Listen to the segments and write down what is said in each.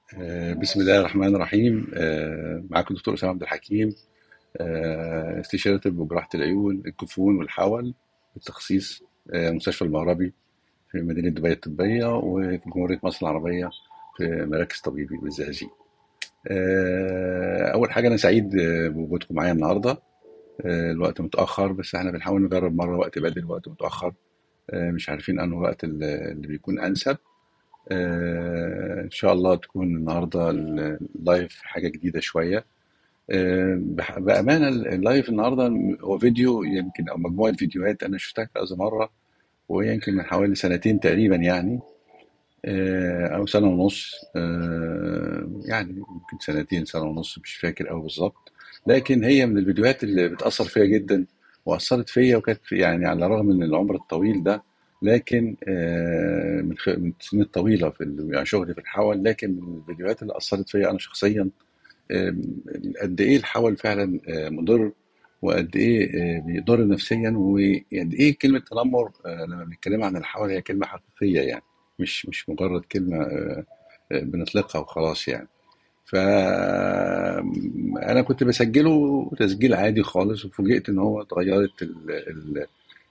آه، بسم الله الرحمن الرحيم آه، معاكم الدكتور أسامة عبد الحكيم آه، استشاري طب وجراحة العيون الجفون والحول بالتخصيص آه، مستشفى المغربي في مدينة دبي الطبية وفي جمهورية مصر العربية في مراكز طبيبي بالزقازيق آه، أول حاجة أنا سعيد آه، بوجودكم معايا النهاردة آه، الوقت متأخر بس احنا بنحاول نجرب مرة وقت بدري ووقت متأخر آه، مش عارفين أنه وقت اللي اللي بيكون أنسب آه، إن شاء الله تكون النهاردة اللايف حاجة جديدة شوية آه، بح- بأمانة اللايف النهاردة هو فيديو يمكن أو مجموعة فيديوهات أنا شفتها كذا مرة وهي يمكن من حوالي سنتين تقريبا يعني آه، أو سنة ونص آه، يعني يمكن سنتين سنة ونص مش فاكر أوي بالظبط لكن هي من الفيديوهات اللي بتأثر فيا جدا وأثرت فيا وكانت يعني على الرغم من العمر الطويل ده لكن آه، من خ- من السنين الطويلة في ال- يعني شغلي في الحول لكن من الفيديوهات اللي أثرت فيا أنا شخصيا آم، قد ايه الحول فعلا آه، مضر وقد ايه آه، بيضر نفسيا وقد ايه كلمه تنمر آه، لما بنتكلم عن الحول هي كلمه حقيقيه يعني مش مش مجرد كلمه آه، آه، بنطلقها وخلاص يعني فأنا كنت بسجله تسجيل عادي خالص وفوجئت إن هو اتغيرت ال- ال-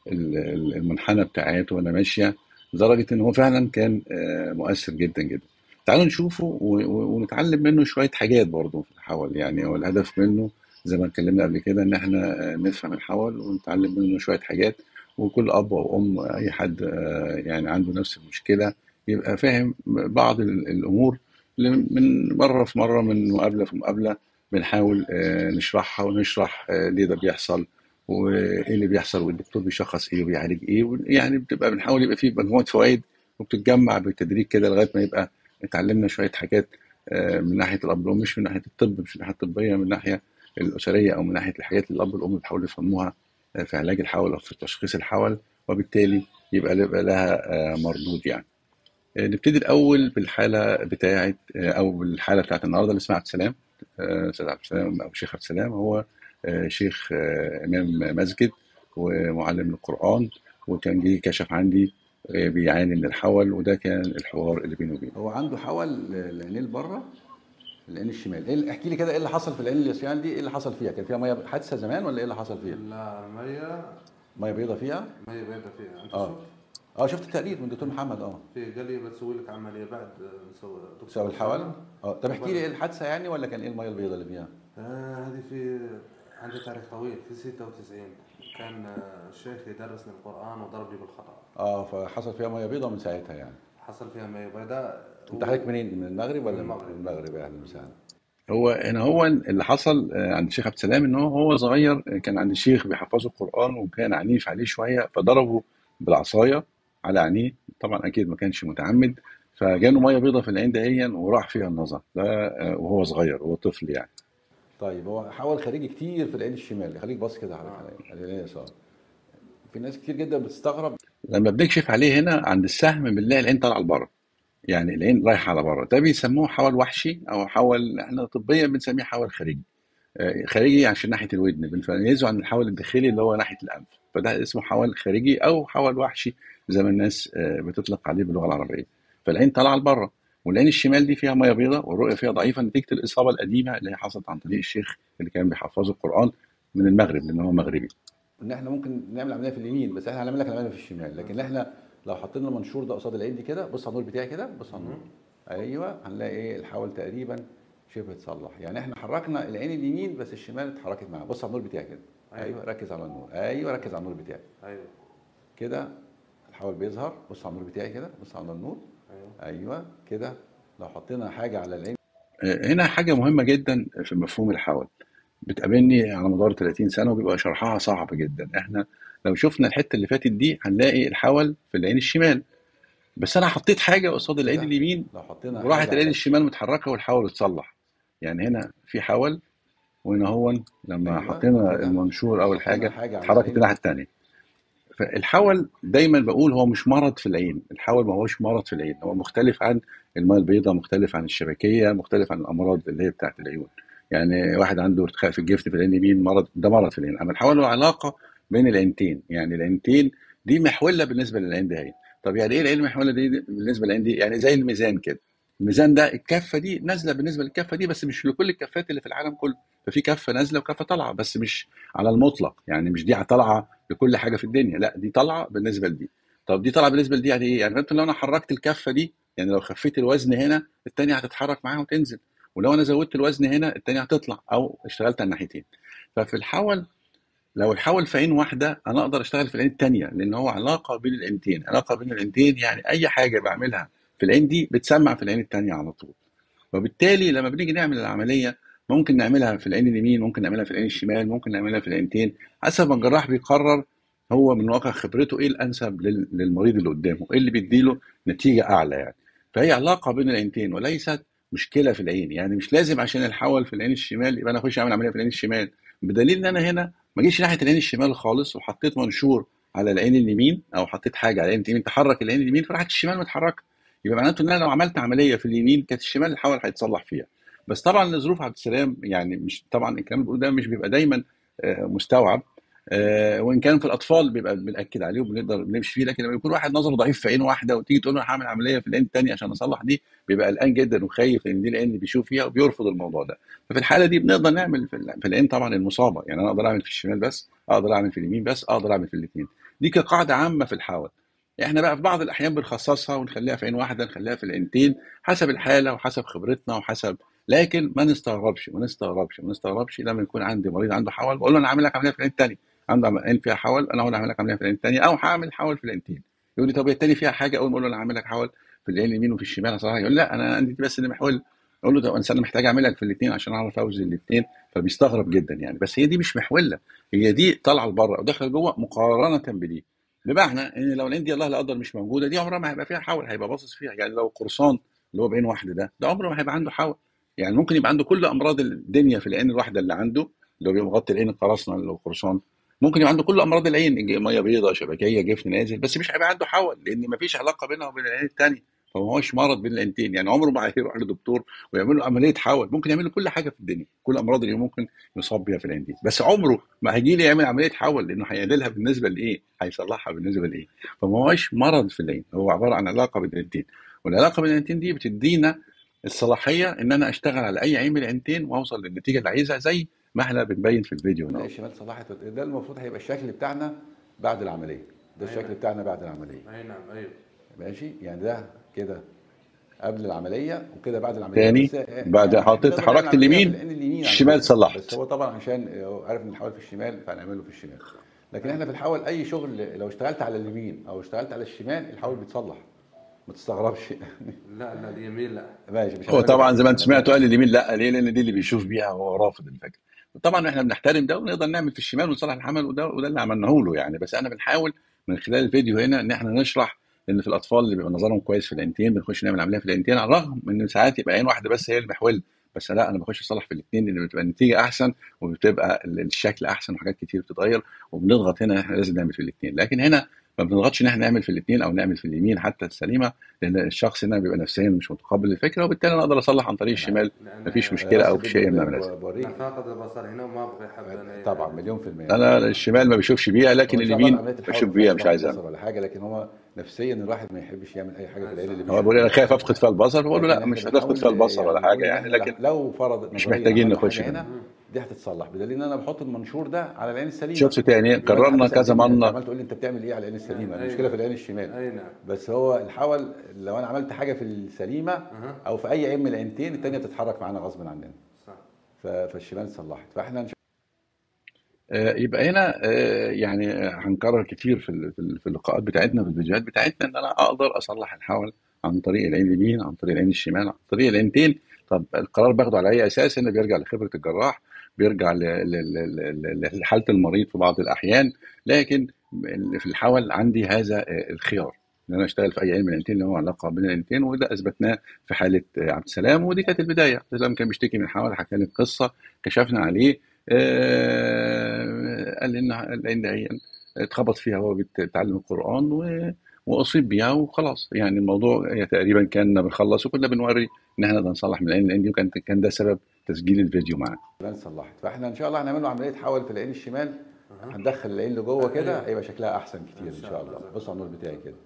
ال- المنحنى بتاعته وأنا ماشية لدرجة إن هو فعلا كان آه، مؤثر جدا جدا. تعالوا نشوفه و- و- ونتعلم منه شوية حاجات برضه في الحول يعني هو الهدف منه زي ما اتكلمنا قبل كده إن إحنا آه، نفهم الحول ونتعلم منه شوية حاجات وكل أب أو أم أي حد آه، يعني عنده نفس المشكلة يبقى فاهم بعض ال- الأمور اللي من مرة في مرة من مقابلة في مقابلة بنحاول آه، نشرحها ونشرح آه، ليه ده بيحصل وايه اللي بيحصل والدكتور بيشخص ايه وبيعالج ايه و- يعني بتبقى بنحاول يبقى فيه مجموعة فوائد وبتتجمع بالتدريج كده لغاية ما يبقى اتعلمنا شوية حاجات آه، من ناحية الأب والأم مش من ناحية الطب مش من الناحية الطبية من الناحية الأسرية أو من ناحية الحاجات اللي الأب والأم بيحاولوا يفهموها آه، في علاج الحول أو في تشخيص الحول وبالتالي يبقى يبقى لها آه، مردود يعني. آه، نبتدي الأول بالحالة بتاعت آه، أو بالحالة بتاعت النهاردة اللي اسمها عبد السلام آه، أستاذ عبد السلام أو شيخ عبد السلام هو آه، شيخ آه، إمام مسجد ومعلم للقرآن وكان جه كشف عندي آه، بيعاني من الحول وده كان الحوار اللي بينه وبينه هو عنده حول العينين بره العين الشمال ايه اللي- احكي لي كده ايه اللي حصل في العين اليسرى دي ايه اللي حصل فيها كان فيها ميه حادثه زمان ولا ايه اللي حصل فيها لا مية ميه بيضه فيها مية بيضة فيها انت اه شفت اه شفت التقرير من دكتور محمد اه في قال لي بتسوي لك عملية بعد نسوي بسبب دكتور الحول أسامة اه طب احكي لي ايه الحادثه يعني ولا كان ايه الميه البيضاء اللي فيها آه هذه في عندي تاريخ طويل في 96 كان آه، الشيخ يدرسني القرآن وضربني بالخطأ اه فحصل فيها ميه بيضاء من ساعتها يعني حصل فيها مية بيضاء انت حضرتك منين من المغرب ولا من من المغرب. المغرب يعني مساعدة هو هنا هو اللي حصل آه، عند الشيخ عبد السلام ان هو هو صغير آه، كان عند الشيخ بيحفظه القرآن وكان عنيف عليه شوية فضربه بالعصاية على عينيه طبعا اكيد ما كانش متعمد فجاله ميه بيضاء في العين دهيا وراح فيها النظر ده آه، وهو صغير وهو طفل يعني طيب هو حول خارجي كتير في العين الشمال خليك باص كده على آه. على العين اليسار في ناس كتير جدا بتستغرب لما بنكشف عليه هنا عند السهم بنلاقي العين طالعه لبره يعني العين رايحه على بره ده بيسموه حول وحشي او حول احنا طبيا بنسميه حول خارجي آه، خارجي عشان ناحيه الودن بنميزه عن الحول الداخلي اللي هو ناحيه الانف فده اسمه حول خارجي او حول وحشي زي ما الناس آه، بتطلق عليه باللغه العربيه فالعين طالعه لبره والعين الشمال دي فيها ميه بيضاء والرؤيه فيها ضعيفه نتيجه الاصابه القديمه اللي هي حصلت عن طريق الشيخ اللي كان بيحفظه القران من المغرب لان هو مغربي ان احنا ممكن نعمل عمليه في اليمين بس احنا هنعمل لك العمليه في الشمال لكن احنا لو حطينا المنشور ده قصاد العين دي كده بص على النور بتاعي كده بص على النور ايوه هنلاقي ايه الحول تقريبا شبه اتصلح يعني احنا حركنا العين اليمين بس الشمال اتحركت معاه بص على النور بتاعي كده أيوة. ايوه ركز على النور ايوه ركز على النور بتاعي ايوه كده الحول بيظهر بص على النور بتاعي كده بص على النور ايوه ايوه كده لو حطينا حاجه على العين هنا حاجة مهمة جدا في مفهوم الحول بتقابلني على مدار 30 سنة وبيبقى شرحها صعب جدا احنا لو شفنا الحتة اللي فاتت دي هنلاقي الحول في العين الشمال بس انا حطيت حاجة قصاد العين كده. اليمين لو حطينا وراحت حاجة العين على- الشمال متحركة والحول اتصلح يعني هنا في حول وهنا هو لما أيوة، حطينا كده. المنشور او حطينا الحاجة حاجة على اتحركت العين. الناحية التانية فالحول دايما بقول هو مش مرض في العين الحول ما هوش مرض في العين هو مختلف عن الماء البيضاء مختلف عن الشبكية مختلف عن الأمراض اللي هي بتاعت العيون يعني واحد عنده ارتخاء في الجفت في العين اليمين مرض ده مرض في العين أما الحول له علاقة بين العينتين يعني العينتين دي محولة بالنسبة للعين دي هي طب يعني ايه العين المحولة دي بالنسبة للعين دي يعني زي الميزان كده الميزان ده الكفه دي نازله بالنسبه للكفه دي بس مش لكل الكفات اللي في العالم كله ففي كفه نازله وكفه طالعه بس مش على المطلق يعني مش دي طالعه لكل حاجه في الدنيا لا دي طالعه بالنسبه لدي طب دي طالعه بالنسبه لدي يعني ايه يعني مثلا لو انا حركت الكفه دي يعني لو خفيت الوزن هنا التانية هتتحرك معاها وتنزل ولو انا زودت الوزن هنا التانية هتطلع او اشتغلت على الناحيتين ففي الحول لو الحول في عين واحده انا اقدر اشتغل في العين الثانيه لان هو علاقه بين العينتين علاقه بين العينتين يعني اي حاجه بعملها في العين دي بتسمع في العين الثانيه على طول وبالتالي لما بنيجي نعمل العمليه ممكن نعملها في العين اليمين ممكن نعملها في العين الشمال ممكن نعملها في العينتين حسب ما الجراح بيقرر هو من واقع خبرته ايه الانسب لل- للمريض اللي قدامه ايه اللي بيديله نتيجه اعلى يعني فهي علاقه بين العينتين وليست مشكله في العين يعني مش لازم عشان الحول في العين الشمال يبقى انا اخش اعمل عمليه في العين الشمال بدليل ان انا هنا ما جيش ناحيه العين الشمال خالص وحطيت منشور على العين اليمين او حطيت حاجه على العين اليمين تحرك العين اليمين فراحت الشمال متحركه يبقى معناته ان انا لو عملت عمليه في اليمين كانت الشمال الحول هيتصلح فيها بس طبعا لظروف عبد السلام يعني مش طبعا الكلام اللي بقوله ده مش بيبقى دايما آه، مستوعب آه، وان كان في الاطفال بيبقى بناكد عليه وبنقدر نمشي فيه لكن لما يكون واحد نظره ضعيف في عين واحده وتيجي تقول له انا هعمل عمليه في العين الثانيه عشان اصلح دي بيبقى قلقان جدا وخايف لان دي العين اللي بيشوف فيها وبيرفض الموضوع ده ففي الحاله دي بنقدر نعمل في ال- في العين طبعا المصابه يعني انا اقدر اعمل في الشمال بس اقدر اعمل في اليمين بس اقدر اعمل في الاثنين دي كقاعده عامه في الحول احنا بقى في بعض الاحيان بنخصصها ونخليها في عين واحده نخليها في العينتين حسب الحاله وحسب خبرتنا وحسب لكن ما نستغربش ما نستغربش ما نستغربش لما يكون عندي مريض عنده حول بقول له انا هعمل لك عمليه في العين الثانيه عنده عين فيها حول انا هقول اعمل لك عمليه في العين الثانيه او هعمل حول في العينتين يقول لي طب هي الثانيه فيها حاجه اول ما اقول له انا هعمل لك حول في العين اليمين وفي الشمال صراحه يقول لا انا عندي بس اللي محول اقول له ده انا محتاج اعمل لك في الاثنين عشان اعرف اوزن الاثنين فبيستغرب جدا يعني بس هي دي مش محوله هي دي طالعه لبره وداخله جوه مقارنه بدي بمعنى ان لو العين دي الله لا قدر مش موجوده دي عمرها ما هيبقى فيها حول هيبقى باصص فيها يعني لو قرصان اللي هو بعين واحده ده ده عمره ما هيبقى عنده حول يعني ممكن يبقى عنده كل امراض الدنيا في العين الواحده اللي عنده اللي هو بيبقى مغطي العين القراصنه اللي هو قرصان ممكن يبقى عنده كل امراض العين ج- ميه بيضاء شبكيه جفن نازل بس مش هيبقى عنده حول لان ما فيش علاقه بينها وبين العين الثانيه فما هوش مرض بين العينتين يعني عمره ما هيروح لدكتور ويعمل له عمليه حول ممكن يعمل له كل حاجه في الدنيا كل الامراض اللي ممكن يصاب بيها في العين دي بس عمره ما هيجي لي يعمل عمليه حول لانه هيقللها بالنسبه لايه هيصلحها بالنسبه لايه فما هوش مرض في العين هو عباره عن علاقه بين العينتين والعلاقه بين العينتين دي بتدينا الصلاحيه ان انا اشتغل على اي عين من العينتين واوصل للنتيجه اللي عايزها زي ما احنا بنبين في الفيديو نلاقي هنا الشمال صلحت ده المفروض هيبقى الشكل بتاعنا بعد العمليه ده أي الشكل نعم بتاعنا بعد العمليه اي نعم ايوه ماشي يعني ده كده قبل العمليه وكده بعد العمليه تاني بس بعد يعني حطيت نقدر نعمل حركت عمليه في اليمين العين اليمين على الشمال فكره صلحت بس هو طبعا عشان هو عارف ان الحول في الشمال فهنعمله في الشمال لكن احنا في الحول اي شغل لو اشتغلت على اليمين او اشتغلت على الشمال الحول بيتصلح ما تستغربش لا لا اليمين لا ماشي مش هو هنعمله في طبعا زي ما انت الشمال سمعتوا قال اليمين لا ليه لان دي اللي بيشوف بيها وهو رافض الفكره طبعا احنا بنحترم ده ونقدر نعمل في الشمال ونصلح الحمل وده وده اللي عملناه له يعني بس انا بنحاول من خلال الفيديو هنا ان احنا نشرح ان في الاطفال اللي بيبقى نظرهم كويس في العينتين بنخش نعمل عمليه في العينتين على الرغم من ان ساعات يبقى عين واحده بس هي المحول بس لا انا بخش اصلح في الاثنين لان بتبقى النتيجه احسن وبتبقى ال- الشكل احسن وحاجات كتير بتتغير وبنضغط هنا احنا لازم نعمل في الاثنين لكن هنا ما بنضغطش ان احنا نعمل في الاثنين او نعمل في اليمين حتى السليمه لان الشخص هنا بيبقى نفسيا مش متقبل الفكره وبالتالي انا اقدر اصلح عن طريق نعم الشمال لان مفيش آه، مشكله بس او شيء من الفيديو الامراض انا بوريك فاقد البصر هنا وما ابغى حد انا طبعا مليون في المية انا الشمال ما بيشوفش بيها لكن هو ان شاء الله اليمين عمليه الحول بشوف ما بيها فيهاش مش فقد عايز بصر اعمل ولا حاجه لكن هو نفسيا الواحد ما يحبش يعمل اي حاجه في العين اللي صح هو بيشوف بيقول لي انا بيها خايف افقد فيها البصر بقول له لكن لا احنا مش هتفقد بنحاول فيها البصر ولا يعني حاجه نقول ان يعني احنا لكن لو فرض مش نظريا محتاجين عملنا نخش حاجه في هنا دي هتتصلح بدليل ان انا بحط المنشور ده على العين السليمه شفت تاني يبقى انت قررنا كذا هتسالني انت مره عمال تقول لي انت بتعمل ايه على العين السليمه اي المشكله في نعم العين الشمال اي نعم بس هو الحول لو انا عملت حاجه في السليمه اها او في اي عين من العينتين الثانيه بتتحرك معانا غصب عننا صح ف- فالشمال صلحت فاحنا ان آه، يبقى هنا آه، يعني آه، هنكرر كتير في ال- في ال- في اللقاءات بتاعتنا في الفيديوهات بتاعتنا ان انا اقدر اصلح الحول عن طريق العين اليمين عن طريق العين الشمال عن طريق العينتين طب القرار باخده على اي اساس انه بيرجع لخبره الجراح بيرجع ل- ل- ل- ل- لحاله المريض في بعض الاحيان لكن في الحول عندي هذا آه، الخيار ان انا اشتغل في اي علم من العينتين اللي هو علاقه بين العينتين وده اثبتناه في حاله آه، عبد السلام ودي كانت البدايه عبد السلام كان بيشتكي من حول حكى لي القصه كشفنا عليه آه، قال ان العين ده هي اتخبط فيها وهو بيتعلم القران و واصيب بيها وخلاص يعني الموضوع هي تقريبا كنا بنخلص وكنا بنوري ان احنا نقدر نصلح من العين العين دي وكان كان ده سبب تسجيل الفيديو معانا الشمال صلحت فاحنا ان شاء الله هنعمل له عمليه حول في العين الشمال اها هندخل العين لجوه كده ايوه هيبقى شكلها احسن كتير ان ان شاء شاء الله الله جزاك بص على الله النور بتاعي كده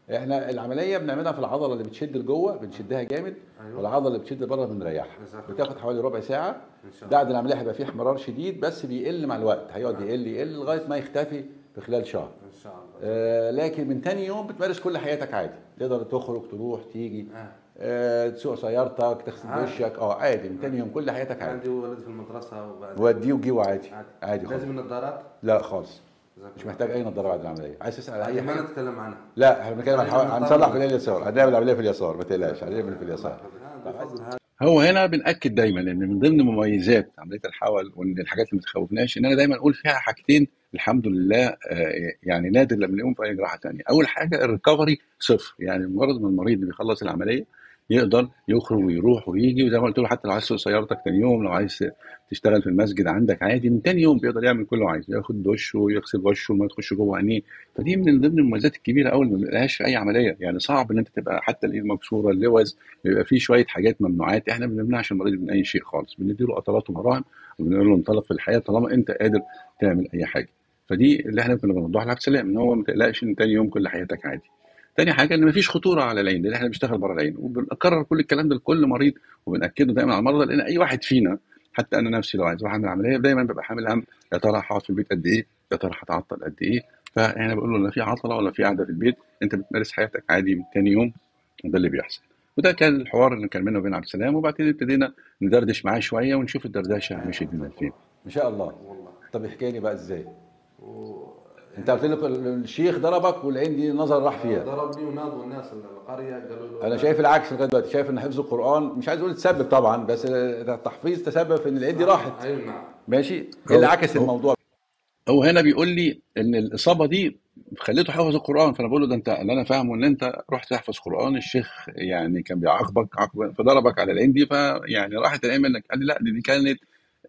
احنا العمليه بنعملها في العضله اللي بتشد لجوه بنشدها جامد أيوة. والعضله اللي بتشد بره بنريحها جزاك الله. بتاخد حوالي ربع ساعه ان شاء الله بعد العمليه هيبقى فيه احمرار شديد بس بيقل مع الوقت هيقعد نعم. يقل يقل لغايه ما يختفي في خلال شهر ان شاء الله آه لكن من تاني يوم بتمارس كل حياتك عادي تقدر تخرج تروح تيجي آه. آه تسوق سيارتك تغسل عادي. وشك اه عادي من تاني يوم كل حياتك عادي عندي ولد في المدرسه وبعد وديه وجيبه عادي عادي عادي خالص لازم النظارات لا خالص جزاك مش الله. محتاج اي نظاره بعد العمليه عايز تسال على اي ما حاجه نتكلم عنها لا احنا بنتكلم عن أيوة، حوالي- نظارة. هنصلح في اليسار هنعمل عمليه في اليسار ما تقلقش هنعمل في اليسار بفضل هذا هو هنا بنأكد دايما ان من ضمن مميزات عمليه الحول وان الحاجات اللي ما تخوفناش ان انا دايما اقول فيها حاجتين الحمد لله آه، يعني نادر لما نلاقيهم في اي جراحه ثانيه اول حاجه الريكفري صفر يعني مجرد ما المريض بيخلص العمليه يقدر يخرج ويروح ويجي وزي ما قلت له حتى لو عايز تسوق سيارتك تاني يوم لو عايز تشتغل في المسجد عندك عادي من تاني يوم بيقدر يعمل كل اللي هو عايزه ياخد دش ويغسل وشه وما يخش جوه عينيه فدي من ضمن المميزات الكبيره قوي اللي ما بنلاقيهاش في اي عمليه يعني صعب ان انت تبقى حتى الايد مكسوره اللوز بيبقى فيه شويه حاجات ممنوعات احنا ما بنمنعش المريض من اي شيء خالص بنديله قطرات ومراهم وبنقول له انطلق في الحياه طالما انت قادر تعمل اي حاجه فدي اللي احنا كنا بنوضحها لعبد السلام ان هو ما تقلقش ان تاني يوم كل حياتك عادي تاني حاجه ان مفيش خطوره على العين لان احنا بنشتغل بره العين وبنكرر كل الكلام ده لكل مريض وبناكده دايما على المرضى لان اي واحد فينا حتى انا نفسي لو عايز اروح اعمل عمليه دايما ببقى حامل هم يا ترى هقعد في البيت قد ايه يا ترى هتعطل قد ايه فاحنا بقول له لا في عطله ولا في قعده في البيت انت بتمارس حياتك عادي من تاني يوم وده اللي بيحصل وده كان الحوار اللي كان بيننا وبين عبد السلام وبعدين ابتدينا ندردش معاه شويه ونشوف الدردشه مشيت بينا لفين ان شاء الله والله طب احكي لي بقى ازاي و... انت قلت لي الشيخ ضربك والعين دي نظر راح فيها ضربني ونادوا الناس القريه قالوا له انا شايف العكس لغايه دلوقتي شايف ان حفظ القران مش عايز اقول تسبب طبعا بس التحفيظ تسبب في ان العين دي راحت اي نعم ماشي ايه هو- اللي عكس هو- الموضوع هو هنا بيقول لي ان الاصابه دي خليته حافظ القران فانا بقول له ده انت اللي انا فاهمه ان انت رحت تحفظ قران الشيخ يعني كان بيعاقبك عقب فضربك على العين دي فيعني راحت العين منك قال لي لا دي, دي كانت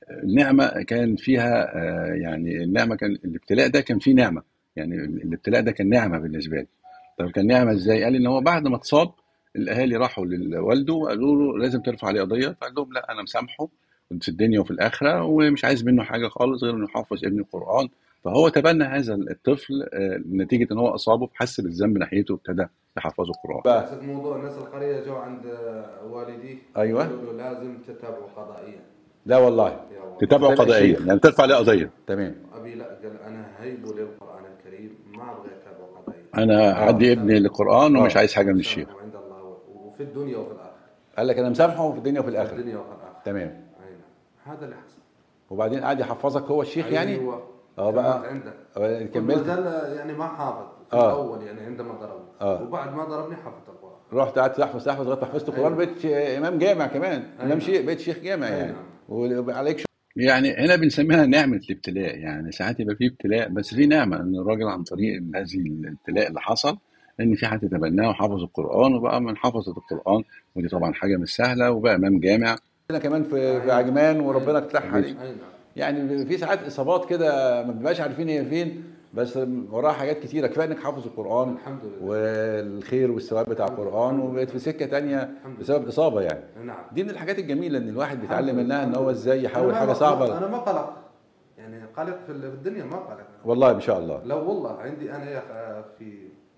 نعمه كان فيها آه، يعني النعمه كان الابتلاء ده كان فيه نعمه يعني الابتلاء ده كان نعمه بالنسبه لي طب كان نعمه ازاي؟ قال لي ان هو بعد ما اتصاب الاهالي راحوا لوالده وقالوا له لازم ترفع عليه قضيه فقال لهم لا انا مسامحه في الدنيا وفي الاخره ومش عايز منه حاجه خالص غير انه يحفظ ابني القران فهو تبنى هذا الطفل آه، نتيجه ان هو اصابه فحس بالذنب ناحيته وابتدى يحفظه القران بقى نفس الموضوع الناس القريه جو عند والدي أيوة. قالوا له لازم تتابعوا قضائيا لا والله يا والله. تتابعه تتابع قضائيا الشيخ. يعني ترفع عليه قضيه تمام ابي لا قال انا هيبه للقران الكريم ما ابغى اتابعه قضائيا انا آه. هدي ابني للقران ومش آه. عايز حاجه من الشيخ عند الله وفي الدنيا وفي الاخره قال لك انا مسامحه في الدنيا وفي في الاخره الدنيا وفي الاخره تمام اي نعم هذا اللي حصل وبعدين قعد يحفظك هو الشيخ يعني أيوة. اه بقى. كملت عنده آه، كملت كملت زال يعني ما حافظ في آه. الاول يعني عندما ضربني آه. وبعد ما ضربني حفظ القران رحت قعدت تحفظ تحفظ لغايه ما حفظت القران أيوة. بقيت ش- امام جامع كمان امام أيوة. شيخ بقيت شيخ جامع أيوة. يعني وعليك يعني هنا بنسميها نعمة الابتلاء يعني ساعات يبقى فيه ابتلاء بس في نعمة ان الراجل عن طريق هذه الابتلاء اللي حصل ان في حد تبناه وحفظ القرآن وبقى من حفظة القرآن ودي طبعا حاجة مش سهلة وبقى امام جامع هنا كمان في في عجمان وربنا فتح عليه اي نعم يعني في ساعات اصابات كده ما بنبقاش عارفين هي فين بس وراها حاجات كتيره كفايه انك حافظ القران الحمد لله والخير والثواب بتاع القران وبقيت في سكه تانية الحمد بسبب اصابه يعني نعم دي من الحاجات الجميله ان الواحد بيتعلم الحمد منها ان لله. هو ازاي يحول أنا ما- حاجه ما- صعبه انا ما قلق يعني قلق في الدنيا ما قلق والله ما شاء الله لا والله عندي انا يا أخ- في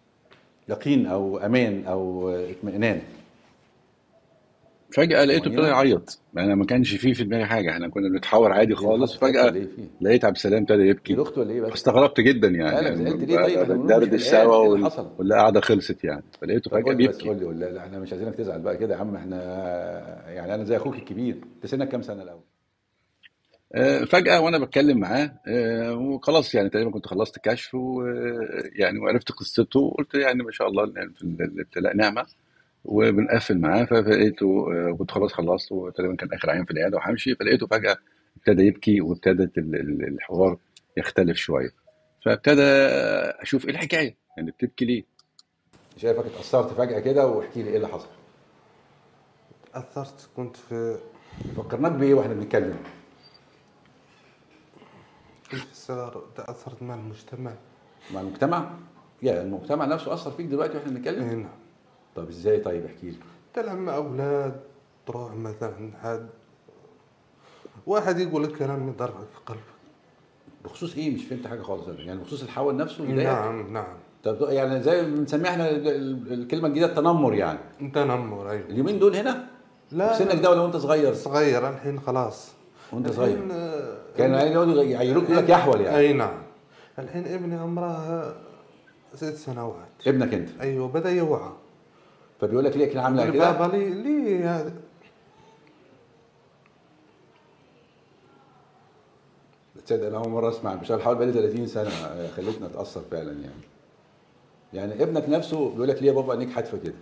يقين او امان او اطمئنان فجأة لقيته طمأنينة. ابتدى يعيط انا ما كانش فيه في دماغي حاجة احنا كنا بنتحاور عادي خالص ولا فجأة ايه فيه؟ لقيت عبد السلام ابتدى دي يبكي اخت ولا ايه بس؟ استغربت جدا يعني مالك زعلت ليه طيب؟ احنا بنقول مش بندردش قلقان، سوا ايه اللي وال- حصل؟ والقعدة خلصت يعني فلقيته طب فجأة قول لي بس بيبكي قول لي قول لي لا احنا مش عايزينك تزعل بقى كده يا عم احنا يعني انا زي اخوك الكبير انت سنك كام سنه الاول؟ آه، فجأة وأنا بتكلم معاه آه، وخلاص يعني تقريبا كنت خلصت كشف ويعني وعرفت قصته وقلت يعني ما شاء الله إن في الابتلاء نعمة وبنقفل معاه فلقيته آه، كنت خلاص خلصت وتقريبا كان آخر عيان في العيادة وهمشي فلقيته فجأة ابتدى يبكي وابتدت ال- ال- الحوار يختلف شوية فابتدى أشوف إيه الحكاية يعني بتبكي ليه؟ شايفك اتاثرت فجاه كده واحكي لي ايه اللي حصل؟ اثرت كنت في فكرناك بايه واحنا بنتكلم؟ كنت في الصغر تاثرت مع المجتمع مع المجتمع؟ يا المجتمع نفسه اثر فيك دلوقتي واحنا بنتكلم؟ اي نعم طب ازاي طيب احكي لي تلعب مع اولاد تروح مثلا حد واحد يقول لك كلام يضربك في قلبك بخصوص ايه مش فهمت حاجه خالص أنا. يعني بخصوص الحول نفسه يضايقك؟ نعم نعم طب يعني زي ما بنسميها احنا ال- ال- الكلمه الجديده التنمر يعني تنمر ايوه اليومين دول هنا لا في سنك ده ولا وانت صغير صغير الحين خلاص وانت الحين، صغير آه، كان يعني يقعدوا يعيروك يقول لك يا احول يعني اي نعم الحين ابني عمره ست سنوات ابنك انت ايوه بدا يوعى فبيقول لك ليه كده عامله يقول كده بابا لي لي هذا تصدق انا اول مره اسمع مش عارف حوالي بقالي 30 سنه آه، خلتني اتاثر فعلا يعني يعني ابنك نفسه بيقول لك ليه يا بابا عينيك حادفه كده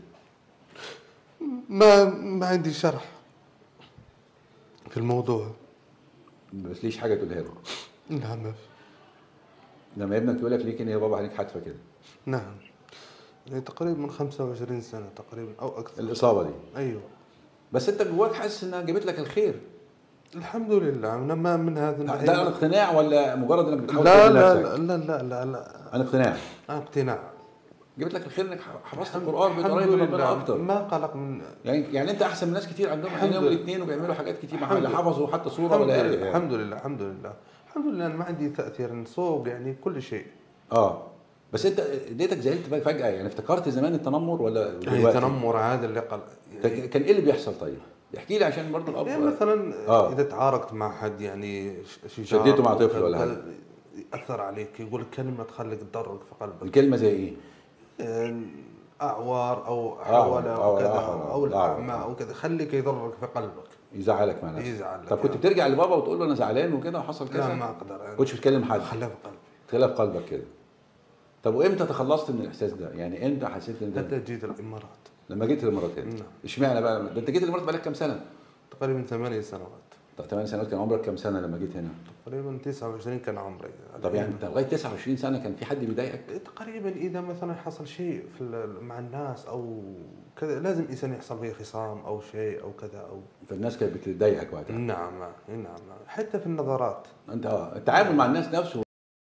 ما ما عندي شرح في الموضوع بس ليش حاجه تقولها له لا ما في لما ابنك يقول لك ليه كده يا بابا عينيك حادفه كده نعم يعني تقريبا من 25 سنة تقريبا أو أكثر الاصابه دي أيوه بس انت جواك حاسس انها جابت لك الخير الحمد لله أنا ما من هذا ده الناحية- عن اقتناع ولا مجرد انك بتحاول لا تقول لا نفسك لا لا لا لا عن اقتناع اقتناع جابت لك الخير انك حفظت القران بقيت الحمد قريب من ربنا لله اكتر ما قلق من يعني يعني انت احسن من ناس كتير عندهم الحمد عينيهم لله. الاثنين وبيعملوا حاجات كتير مع الحمد اللي لله. حفظوا حتى صوره الحمد ولا لله آية يعني. الحمد لله الحمد لله الحمد لله أنا ما عندي تأثير صوب يعني كل شيء اه بس انت اديتك زعلت بقى فجاه يعني افتكرت زمان التنمر ولا يعني دلوقتي؟ تنمر هذا اللي قل ده كان ايه اللي بيحصل طيب؟ احكي لي عشان برضه الاب يعني مثلا آه. اذا تعاركت مع حد يعني ش- شجار شديته مع أو طفل كذا، ولا حاجة. ياثر عليك يقول لك كلمه تخليك تضرك في قلبك الكلمه زي ايه؟ آه، اعوار او أعور، حوله أعور، او كذا أعور، او أعور. الاعمى او كذا خليك يضرك في قلبك يزعلك مع نفسك يزعل لك طب كنت يعني. بترجع لبابا وتقول له انا زعلان وكده وحصل لا كذا؟ ما اقدر يعني كنتش بتكلم حد خليها في قلبي تخليها في قلبك كده طب وامتى تخلصت من الاحساس ده؟ يعني امتى حسيت ان ده حتى جيت الامارات لما جيت الامارات تاني نعم. اشمعنى بقى ده انت جيت الامارات بقالك كام سنه؟ تقريبا ثمانية سنوات طب 8 سنوات كان عمرك كام سنه لما جيت هنا؟ تقريبا 29 كان عمري طب يعني انت لغايه 29 سنه كان في حد بيضايقك؟ تقريبا اذا مثلا حصل شيء في ال- مع الناس او كذا لازم انسان يحصل فيه خصام او شيء او كذا او فالناس كانت بتضايقك وقتها نعم نعم حتى في النظرات انت اه التعامل مع الناس نفسه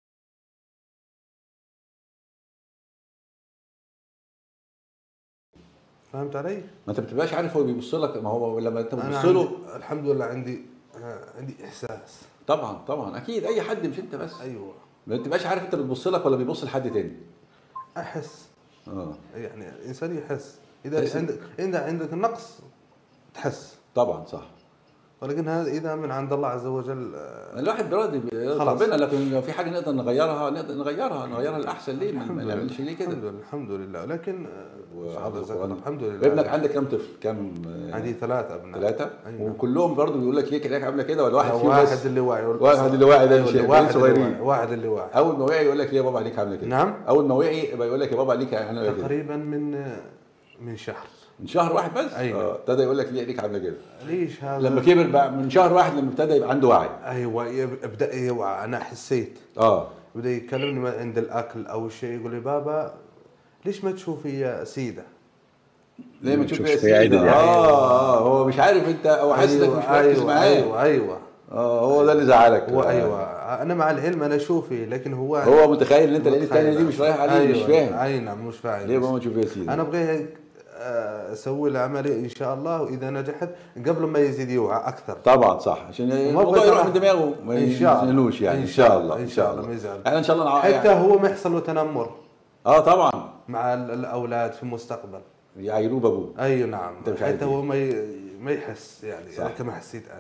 فهمت علي؟ ما انت بتبقاش عارف هو بيبص لك ما هو لما انت انا بتبص عندي له الحمد لله عندي آه، عندي احساس طبعا طبعا اكيد اي حد مش انت بس ايوه ما بتبقاش عارف انت بتبص لك ولا بيبص لحد تاني احس اه يعني الانسان يحس اذا تحس- عندك اذا عندك نقص تحس طبعا صح ولكن هذا اذا من عند الله عز وجل آه، الواحد بيراضي بيراضي خلاص. ربنا لكن لو في حاجه نقدر نغيرها نقدر نغيرها نغيرها للاحسن ليه ما ما نعملش ليه الحمد كده لله الحمد لله لكن آه، إن شاء الله وحافظ جزاك الله. القرآن. الحمد لله وابنك عندك كام طفل؟ كام آه، عندي ثلاثة أبناء ثلاثة أيوة. وكلهم برضه بيقول لك ليه كده عامله كده ولا واحد فيهم واحد بس اللي واعي واحد اللي واعي ده أيوة، مش- اللي ده واحد اللي صغيرين. واعي واحد اللي واعي اول ما وعي يقول لك ليه يا بابا عليك عامله كده نعم. اول ما وعي يبقى يقول لك يا بابا عليك عامله كده تقريبا من من شهر من شهر واحد بس أيوة. اه ابتدى يقول لك ليه عليك عامله كده ليش هذا لما كبر بقى من شهر واحد لما ابتدى يبقى عنده وعي ايوه يب- ابدا يوعى انا حسيت اه بدا يكلمني ما- عند الاكل او شيء يقول لي بابا ليش ما تشوفي يا سيده ليه ما تشوف تشوفش يا في سيدي عدل يعني. اه اه هو مش عارف انت هو حاسس انك مش مركز ايوه معاه ايوه ايوه اه هو ده اللي زعلك هو آه. ايوه انا مع العلم انا اشوفي لكن هو هو متخيل ان انت العيد الثانيه دي مش رايح عليه مش أيوة. فاهم اي نعم مش فاهم ليه يا بابا ما تشوف يا سيدي انا ابغى اسوي له عمليه ان شاء الله واذا نجحت قبل ما يزيد يوعى اكثر طبعا صح عشان الموضوع بقدر يروح أح- من دماغه ما إن شاء الله. يزعلوش يعني إن ان شاء شاء الله. الله إن شاء الله ما يزعل. احنا ان شاء الله نع- حتى يعني- هو ما يحصل له تنمر اه طبعا مع ال- الاولاد في المستقبل يعيروه بابوه اي نعم أنت مش عارف حتى هو ما ي- ما يحس يعني صح. كما حسيت انا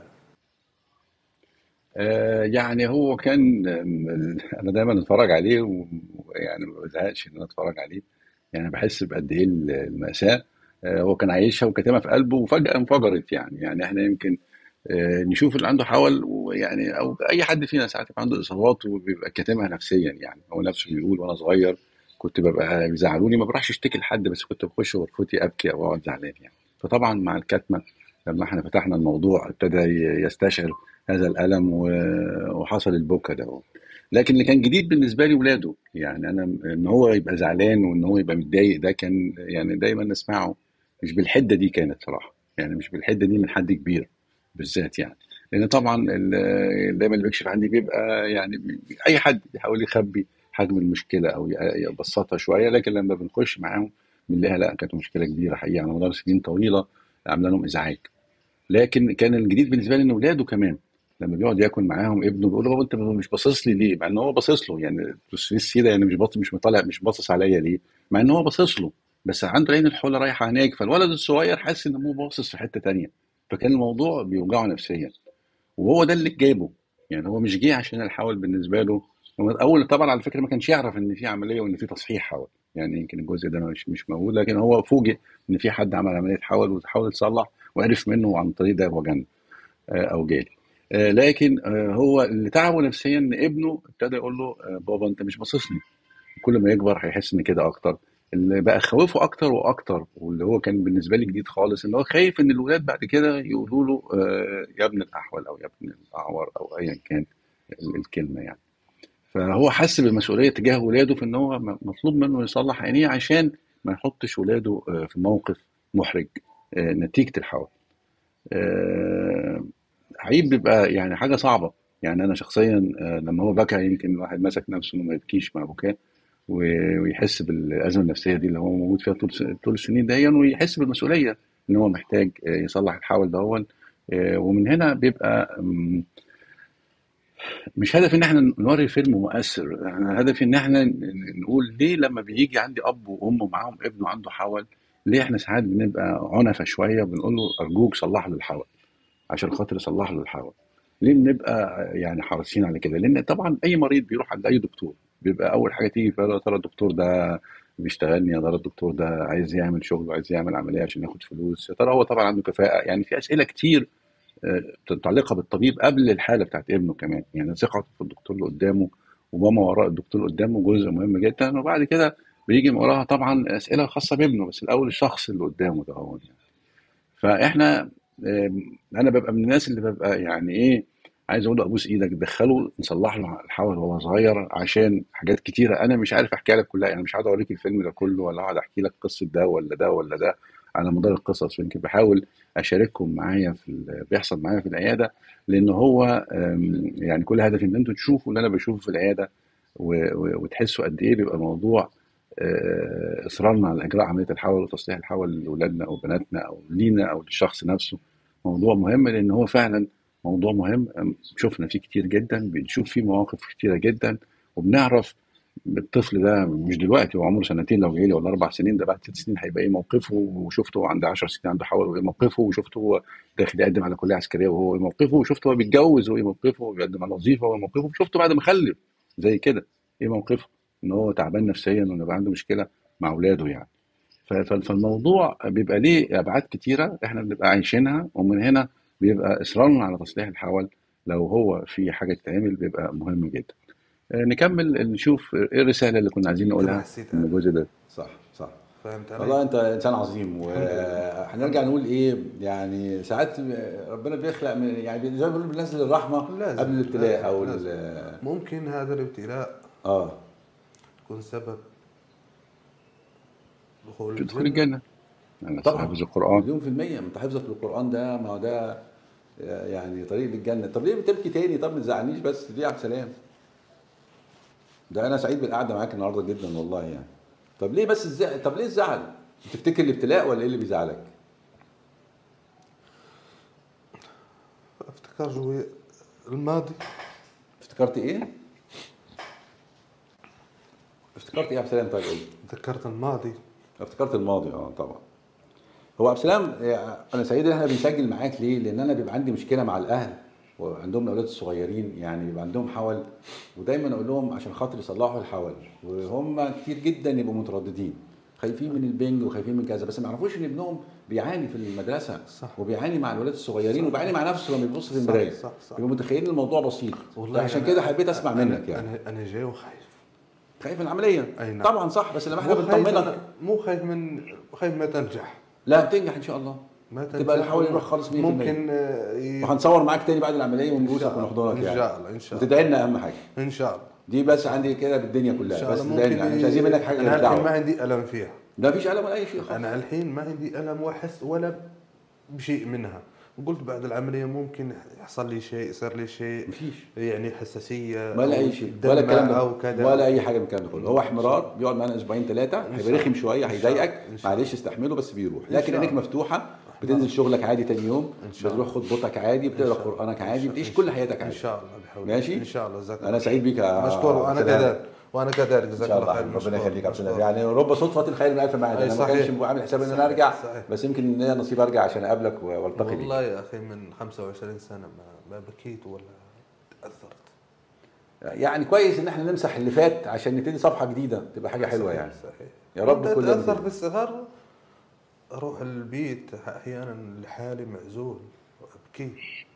آه، يعني هو كان آم، ال- انا دايما اتفرج عليه و- ويعني ما بزهقش ان انا اتفرج عليه يعني بحس بقد ايه ال- المأساة آه، هو كان عايشها وكاتمها في قلبه وفجأة انفجرت يعني يعني احنا يمكن آه، نشوف اللي عنده حول ويعني او اي حد فينا ساعات يبقى عنده اصابات وبيبقى كاتمها نفسيا يعني هو نفسه بيقول وانا صغير كنت ببقى بيزعلوني ما بروحش اشتكي لحد بس كنت بخش غرفتي ابكي او اقعد زعلان يعني فطبعا مع الكتمه لما احنا فتحنا الموضوع ابتدى ي- يستشعر هذا الالم و- وحصل البكا ده لكن اللي كان جديد بالنسبه لي ولاده يعني انا ان هو يبقى زعلان وان هو يبقى متضايق ده كان يعني دايما نسمعه مش بالحده دي كانت صراحه يعني مش بالحده دي من حد كبير بالذات يعني لان طبعا ال- دايما اللي بيكشف عندي بيبقى يعني بي- اي حد بيحاول يخبي حجم المشكله او ي- يبسطها شويه لكن لما بنخش معاهم بنلاقيها لا كانت مشكله كبيره حقيقه على مدار سنين طويله عامله لهم ازعاج لكن كان الجديد بالنسبه لي ان اولاده كمان لما بيقعد ياكل معاهم ابنه بيقول له بابا انت مش باصص لي ليه؟ مع ان هو باصص له يعني السيده يعني مش باصص مش مطلع مش باصص عليا ليه؟ مع ان هو باصص له بس عنده العين الحلة رايحه هناك فالولد الصغير حاسس ان ابوه باصص في حته تانية فكان الموضوع بيوجعه نفسيا وهو ده اللي جابه يعني هو مش جه عشان الحول بالنسبه له هو اول طبعا على فكره ما كانش يعرف ان في عمليه وان في تصحيح حول يعني يمكن الجزء ده مش مش موجود لكن هو فوجئ ان في حد عمل عمليه حول وتحاول تصلح وعرف منه عن طريق ده هو جن آه، او جالي آه، لكن آه، هو اللي تعبه نفسيا ان ابنه ابتدى يقول له آه، بابا انت مش باصصني كل ما يكبر هيحس ان كده اكتر اللي بقى خوفه اكتر واكتر واللي هو كان بالنسبه لي جديد خالص ان هو خايف ان الولاد بعد كده يقولوا له آه، يا ابن الاحول او يا ابن الاعور او ايا كان ال- الكلمه يعني فهو حس بالمسؤوليه تجاه ولاده في ان هو م- مطلوب منه يصلح عينيه عشان ما يحطش ولاده آه، في موقف محرج آه، نتيجه الحول آه، حقيقي بيبقى يعني حاجه صعبه يعني انا شخصيا آه، لما هو بكى يمكن الواحد مسك نفسه انه ما يبكيش مع بكاه و- ويحس بالازمه النفسيه دي اللي هو موجود فيها طول س- طول السنين دي ويحس بالمسؤوليه ان هو محتاج آه، يصلح الحول ده هو ومن هنا بيبقى مم، مش هدفي ان احنا نوري فيلم مؤثر انا هدفي ان احنا ن- نقول ليه لما بيجي عندي اب وام ومعاهم ابنه عنده حول ليه احنا ساعات بنبقى عنفه شويه بنقول له ارجوك صلح له الحول عشان خاطر يصلح له الحول ليه بنبقى يعني حريصين على كده لان طبعا اي مريض بيروح عند اي دكتور بيبقى اول حاجه تيجي في باله يا ترى الدكتور ده بيشتغلني يا ترى الدكتور ده عايز يعمل شغل وعايز يعمل عمليه عشان ياخد فلوس يا ترى هو طبعا عنده كفاءه يعني في اسئله كتير آه، متعلقه بالطبيب قبل الحاله بتاعت ابنه كمان يعني ثقته في الدكتور اللي قدامه وماما وراء الدكتور اللي قدامه جزء مهم جدا وبعد كده بيجي من وراها طبعا اسئله خاصه بابنه بس الاول الشخص اللي قدامه ده هو يعني. فاحنا آم، انا ببقى من الناس اللي ببقى يعني ايه عايز اقول له ابوس ايدك دخله نصلح له الحول وهو صغير عشان حاجات كتيره انا مش عارف احكيها لك كلها يعني مش هقعد اوريك الفيلم ده كله ولا هقعد احكي لك قصه ده ولا ده ولا ده على مدار القصص يمكن بحاول اشارككم معايا في ال- بيحصل معايا في العياده لان هو آم، يعني كل هدفي ان انتوا تشوفوا اللي انا بشوفه في العياده و- و- وتحسوا قد ايه بيبقى الموضوع آه، اصرارنا على اجراء عمليه الحول وتصليح الحول لاولادنا او بناتنا او لينا او للشخص نفسه موضوع مهم لان هو فعلا موضوع مهم أم، شفنا فيه كتير جدا بنشوف فيه مواقف كتيره جدا وبنعرف الطفل ده مش دلوقتي هو عمره سنتين لو جاي لي ولا اربع سنين ده بعد ست سنين هيبقى ايه موقفه وشفته عند 10 سنين عنده حول وايه موقفه وشفته هو داخل يقدم على كليه عسكريه وهو ايه موقفه وشفته هو بيتجوز وايه موقفه وبيقدم على وظيفه وايه موقفه وشفته بعد ما خلف زي كده ايه موقفه ان هو تعبان نفسيا وان يبقى عنده مشكله مع اولاده يعني ف- ف- فالموضوع بيبقى ليه ابعاد كتيره احنا بنبقى عايشينها ومن هنا بيبقى اصرارنا على تصليح الحول لو هو في حاجه تتعمل بيبقى مهم جدا آه، نكمل نشوف ايه الرساله اللي كنا عايزين انت ما نقولها حسيت من الجزء ده صح صح فهمت علي؟ والله انت انسان عظيم الحمد لله وهنرجع نقول ايه يعني ساعات ربنا بيخلق من يعني زي ما بيقولوا بينزل الرحمه لازم قبل الابتلاء لازم او لازم ال- ممكن هذا الابتلاء اه يكون سبب دخول تدخل الجنة الجنه انا طبعا حافظ القران مليون في المية انت حفظك للقرآن ده ما هو ده يعني طريق للجنة طب ليه بتبكي تاني طب ما تزعلنيش بس ليه يا عبد السلام ده انا سعيد بالقعدة معاك النهاردة جدا والله يعني طب ليه بس الزعل طب ليه الزعل تفتكر الابتلاء ولا ايه اللي بيزعلك افتكر شوي الماضي افتكرت ايه افتكرت ايه يا عبد السلام طيب قول لي. ذكرت الماضي افتكرت الماضي اه طبعا هو عبد السلام آه، انا سعيد ان احنا بنسجل معاك ليه؟ لان انا بيبقى عندي مشكله مع الاهل وعندهم الاولاد الصغيرين يعني بيبقى عندهم حول ودايما اقول لهم عشان خاطر يصلحوا الحول وهم كتير جدا يبقوا مترددين خايفين من البنج وخايفين من كذا بس ما يعرفوش ان ابنهم بيعاني في المدرسه صح. وبيعاني مع الولاد الصغيرين صح. وبيعاني مع نفسه لما يبص في صح، المرايه صح، صح. بيبقوا متخيلين الموضوع بسيط والله عشان أنا- كده حبيت اسمع أنا- منك يعني انا انا جاي وخايف خايف من العمليه أي نعم. طبعا صح بس لما احنا مو خايف بنطمنك أنا- مو خايف من خايف ما تنجح لا بتنجح ان شاء الله ما تنجح تبقى الحول يروح خالص 100% ممكن آه، ي- وهنصور معاك تاني بعد العمليه إن ونبوسك شاء الله. ونحضنك ان يعني شاء الله ان شاء الله وتدعي لنا اهم حاجه ان شاء الله دي بس عندي كده بالدنيا ان كلها شاء بس الله تدعي لنا ممكن احنا مش عايزين منك حاجه غير انا الحين ما دعوه عندي الم فيها لا فيش الم ولا اي شيء خالص انا الحين ما عندي الم واحس ولا بشيء منها وقلت بعد العمليه ممكن يحصل لي شيء يصير لي شيء مفيش يعني حساسيه ولا أو اي شيء دمة ولا الكلام ده او كذا ولا اي حاجه من الكلام ده كله هو احمرار بيقعد معانا اسبوعين ثلاثه إن هيبقى شاء رخم شويه إن شاء هيضايقك الله. إن شاء معلش استحمله بس بيروح إن لكن شاء عينيك الله. مفتوحه بتنزل شغلك عادي تاني يوم إن شاء بتروح خطبتك عادي بتقرا شاء الله. قرانك إن عادي شاء- بتعيش إن كل شاء- حياتك ان عادي شاء الله بحول ماشي؟ ان شاء الله جزاك انا الله سعيد بيك يا مشكور وانا عبد السلام. كذلك وانا كذلك ان جزاك شاء الله الله خير ربنا مشكور. يخليك يا عبد السلام مشكور. يعني رب صدفه خير من الف معاد أي انا ما صحيح. كانش عامل حساب ان انا صحيح، ارجع صحيح. بس يمكن ليا نصيب ارجع عشان اقابلك و- والتقي بيك والله يا اخي من 25 سنه ما ما بكيت ولا تاثرت يعني كويس ان احنا نمسح اللي فات عشان نبتدي صفحه جديده تبقى حاجه حلوه صحيح، يعني صحيح يا رب كنت كل اتاثر يوم في الصغر اروح البيت احيانا لحالي معزول وابكي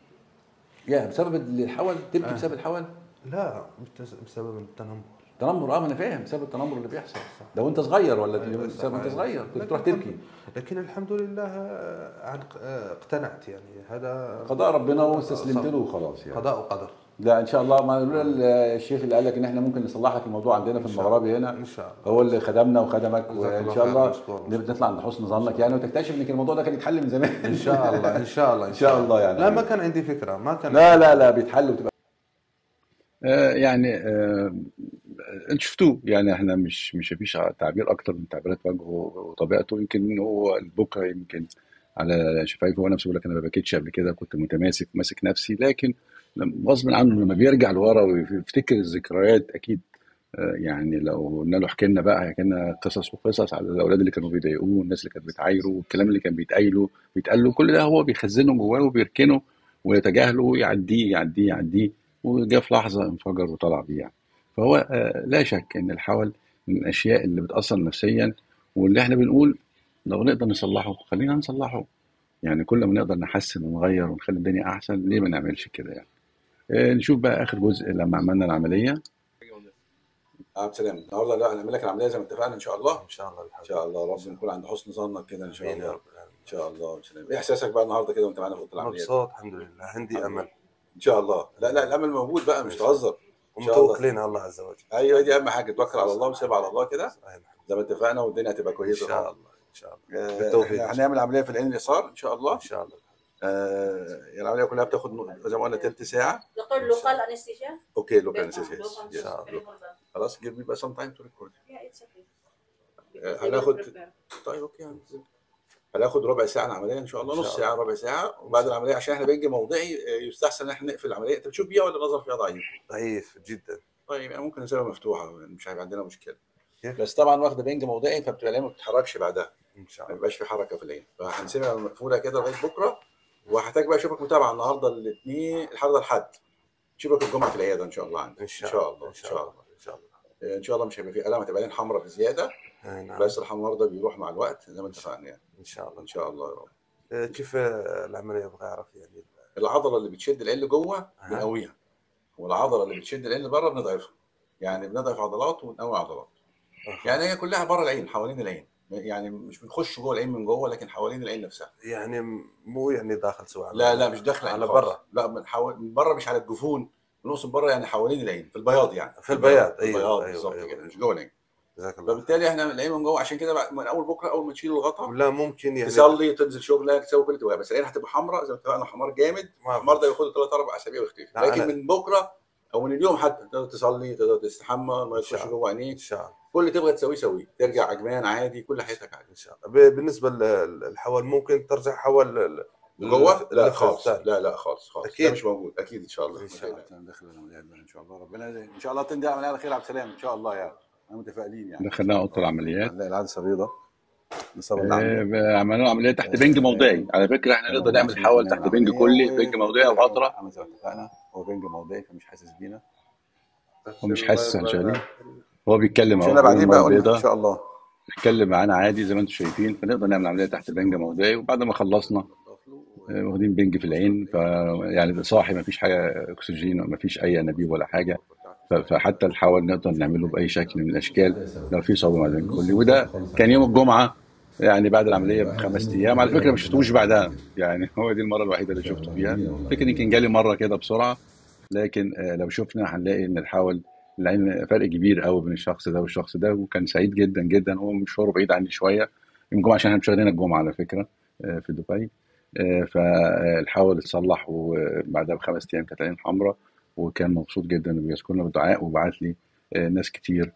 يا بسبب الحول تبكي آه. بسبب الحول لا بتس- بسبب التنمر تنمر اه ما انا فاهم بسبب التنمر اللي بيحصل ده وانت صغير ولا أيوة، بسبب وانت صحيح. صغير كنت لكن تروح الحمد- تبكي لكن الحمد لله آه، عن آه، اقتنعت يعني هذا قضاء ربنا واستسلمت صح. له وخلاص يعني قضاء وقدر لا ان شاء الله ما لولا الشيخ اللي قال لك ان احنا ممكن نصلح لك الموضوع عندنا في إن شاء المغربي هنا ان شاء الله هو اللي خدمنا وخدمك جزاك وان الله شاء خير، الله مشكور، نبدا نطلع عند حسن ظنك يعني وتكتشف ان الموضوع ده كان يتحل من زمان ان شاء الله ان شاء الله ان شاء الله يعني لا ما كان عندي فكره ما كان لا لا لا بيتحل وتبقى آه، يعني آه، انتوا شفتوه يعني احنا مش مش مفيش تعبير اكتر من تعبيرات وجهه وطبيعته يمكن هو بكره يمكن على شفايفه هو نفسه بيقول لك انا ما بكيتش قبل كده كنت متماسك ماسك نفسي لكن لما- غصب عنه لما بيرجع لورا ويفتكر الذكريات اكيد آه، يعني لو قلنا له احكي لنا بقى احكي لنا قصص وقصص على الاولاد اللي كانوا بيضايقوه الناس اللي كانت بتعايره والكلام اللي كان بيتقايله بيتقال له كل ده هو بيخزنه جواه وبيركنه ويتجاهله ويعديه يعديه يعديه وجاء في لحظه انفجر وطلع بيه يعني فهو آه، لا شك ان الحول من الاشياء اللي بتاثر نفسيا واللي احنا بنقول لو نقدر نصلحه خلينا نصلحه يعني كل ما نقدر نحسن ونغير ونخلي الدنيا احسن ليه ما نعملش كده يعني آه، نشوف بقى اخر جزء لما عملنا العمليه عبد السلام النهارده لا هنعمل لك العمليه زي ما اتفقنا ان شاء الله ان شاء الله ان شاء الله رب نكون عند حسن ظنك كده ان شاء امين يا الله رب العالمين ان شاء الله عبد السلام ايه احساسك بقى النهارده كده وانت معانا في اوضه العمليات مبسوط الحمد لله عندي الحمد امل ان شاء الله لا لا الامل موجود بقى مش تهزر ان شاء الله ومتوكلين على الله عز وجل ايوه دي اهم حاجه توكل على الله وسيب على الله كده صحيح الحمد زي ما اتفقنا والدنيا هتبقى لله. ان كويسه شاء الله ان شاء الله آه، بالتوفيق. احنا هنعمل عمليه في العين اليسار ان شاء الله ان شاء الله آه، العمليه كلها بتاخد ن- زي ما قلنا تلت ساعه لقل لوكال انستيشيا اوكي لوكال انستيشيا إن شاء الله. خلاص give me بقى some time to record آه، هناخد طيب اوكي هنزل. هناخد ربع ساعه العمليه ان شاء الله إن نص شاء ساعه ربع ساعه وبعد العمليه عشان احنا بنج موضعي آه، يستحسن ان احنا نقفل العمليه انت بتشوف بيها ولا النظر فيها ضعيف؟ ضعيف جدا طيب يعني ممكن نسيبها مفتوحه يعني مش هيبقى عندنا مشكله كيف؟ بس طبعا واخده بنج موضعي فبتبقى العين ما بتتحركش بعدها ان شاء ما الله يبقاش في حركه في العين فهنسيبها مقفوله كده لغايه بكره وهحتاج بقى اشوفك متابعه النهارده الاثنين النهارده الحد اشوفك الجمعه في العياده ان شاء الله عندي ان شاء الله ان شاء الله ان شاء الله آه، ان شاء الله مش هيبقى في الم هتبقى عين حمراء بزياده آه، نعم بس الحمار ده بيروح مع الوقت زي ما اتفقنا يعني ان شاء الله ان شاء الله يا رب آه، كيف آه، العمليه ابغى اعرف يعني العضله اللي بتشد العين لجوه أها. بنقويها والعضله اللي بتشد العين لبره بنضعفها يعني بنضعف عضلات ونقوي عضلات أها. يعني هي كلها بره العين حوالين العين يعني مش بنخش جوه العين من جوه لكن حوالين العين نفسها يعني مو يعني داخل سواء لا لا مش داخله على على بره برا لا من حو... من بره مش على الجفون بنقصد بره يعني حوالين العين في البياض يعني في البياض، في أيوة، البياض أيوة، بالظبط أيوة، كده أيوة. مش جوه العين جزاك الله فبالتالي احنا العين من جوه عشان كده بعد- من اول بكره اول ما تشيل الغطا لا ممكن يعني تصلي تنزل شغلك تسوي كل اللي بس العين هتبقى حمراء زي ما اتفقنا حمار جامد ما الحمار ده ياخد ثلاث اربع اسابيع ويختفي لا، لكن أنا- من بكره او من اليوم حتى تقدر تصلي تقدر تستحمى ما إن شاء يخش الله. جوه ان عينيك شاء الله كل اللي تبغى تسويه سويه ترجع عجمان عادي كل حياتك عادي ان شاء الله ب- بالنسبه للحول ممكن ترجع حول ال- جوه لا اللفة خالص الثانية. لا لا خالص خالص أكيد. ده مش موجود اكيد ان شاء الله إن شاء الله. داخل العمليات بقى ان شاء الله ربنا ان شاء الله تنتهي العمليه على خير عبد السلام ان شاء الله يعني احنا متفائلين يعني دخلناها اوضه العمليات هنلاقي العدسه بيضاء نصاب آه، العمليه عملنا عمليه تحت بنج موضعي على فكره احنا نقدر نعمل حول تحت بنج كلي بنج موضعي او قطره عمل زي ما اتفقنا هو بنج موضعي فمش حاسس بينا هو مش حاسس عن شغالين هو بيتكلم مش اهو انا بعدين بيقول بقى قلنا بيضاء ان شاء الله بيتكلم معانا عادي زي ما انتم شايفين فنقدر نعمل عمليه تحت بنج موضعي وبعد ما خلصنا آه، واخدين بنج في العين ف يعني صاحي ما فيش حاجه اكسجين ما فيش اي انابيب ولا حاجه ف- فحتى الحول نقدر نعمله باي شكل من الاشكال لو في صوب معدن كلي وده كان يوم الجمعه يعني بعد العمليه بخمس ايام على فكره ما شفتوش بعدها يعني هو دي المره الوحيده اللي شفته فيها فكر يمكن جالي مره كده بسرعه لكن آه، لو شفنا هنلاقي ان الحول العين فرق كبير قوي بين الشخص ده والشخص ده وكان سعيد جدا جدا هو مشواره بعيد عني شويه يمكن عشان احنا مش واخدين الجمعه على فكره آه، في دبي آه، فالحول اتصلح وبعدها بخمس ايام كانت العين حمراء وكان مبسوط جدا وبيذكرنا بالدعاء وبعت لي آه، ناس كتير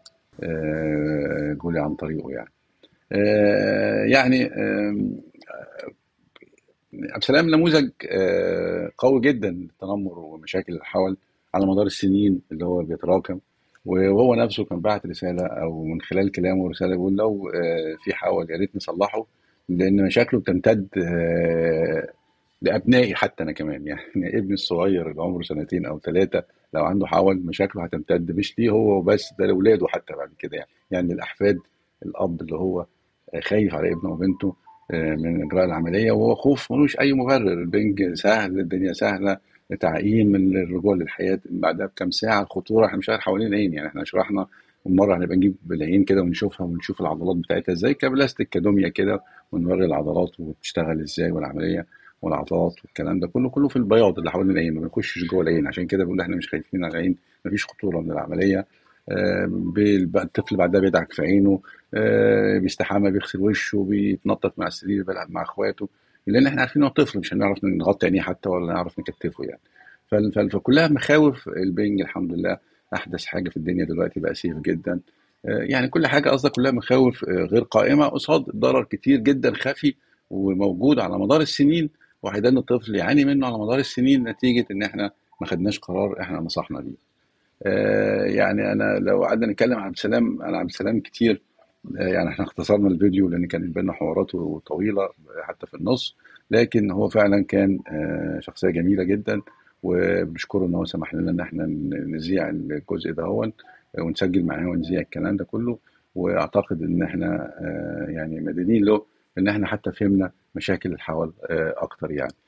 آه، جولي عن طريقه يعني آه، يعني آم، عبد السلام نموذج آه، قوي جدا للتنمر ومشاكل الحول على مدار السنين اللي هو بيتراكم وهو نفسه كان بعت رساله او من خلال كلامه رساله بيقول لو آه، في حول يا ريت نصلحه لان مشاكله بتمتد آه، لابنائي حتى انا كمان يعني ابني الصغير اللي عمره سنتين او ثلاثه لو عنده حول مشاكله هتمتد مش ليه هو بس ده لاولاده حتى بعد كده يعني يعني الاحفاد الاب اللي هو خايف على ابنه وبنته آه، من اجراء العمليه وهو خوف ملوش اي مبرر البنج سهل الدنيا سهله تعقيم من الرجوع للحياه بعدها بكام ساعه الخطوره احنا مش عارف حوالين العين يعني احنا شرحنا ومره هنبقى نجيب العين كده ونشوفها ونشوف العضلات بتاعتها ازاي كبلاستيك كدميه كده ونوري العضلات وبتشتغل ازاي والعمليه والعضلات والكلام ده كله كله في البياض اللي حوالين العين ما بيخشش جوه العين عشان كده بقول احنا مش خايفين على العين مفيش خطوره من العمليه آه، بي- الطفل بعدها بيدعك في عينه آه، بيستحمى بيغسل وشه بيتنطط مع السرير بيلعب مع اخواته لان احنا عارفين انه طفل مش هنعرف نغطي عينيه حتى ولا نعرف نكتفه يعني فال- فال- فكلها مخاوف البنج الحمد لله احدث حاجه في الدنيا دلوقتي بقى سيف جدا آه، يعني كل حاجه قصدك كلها مخاوف آه، غير قائمه قصاد ضرر كتير جدا خفي وموجود على مدار السنين وهيدان الطفل يعاني منه على مدار السنين نتيجه ان احنا ما خدناش قرار احنا نصحنا بيه آه، يعني انا لو قعدنا نتكلم عن عبد السلام انا عبد السلام كتير آه، يعني احنا اختصرنا الفيديو لان كان بينا حواراته طويله حتى في النص لكن هو فعلا كان آه، شخصيه جميله جدا وبنشكره ان هو سمح لنا ان احنا نذيع الجزء ده هون ونسجل معاه ونذيع الكلام ده كله واعتقد ان احنا آه، يعني مدينين له ان احنا حتى فهمنا مشاكل الحول آه، اكتر يعني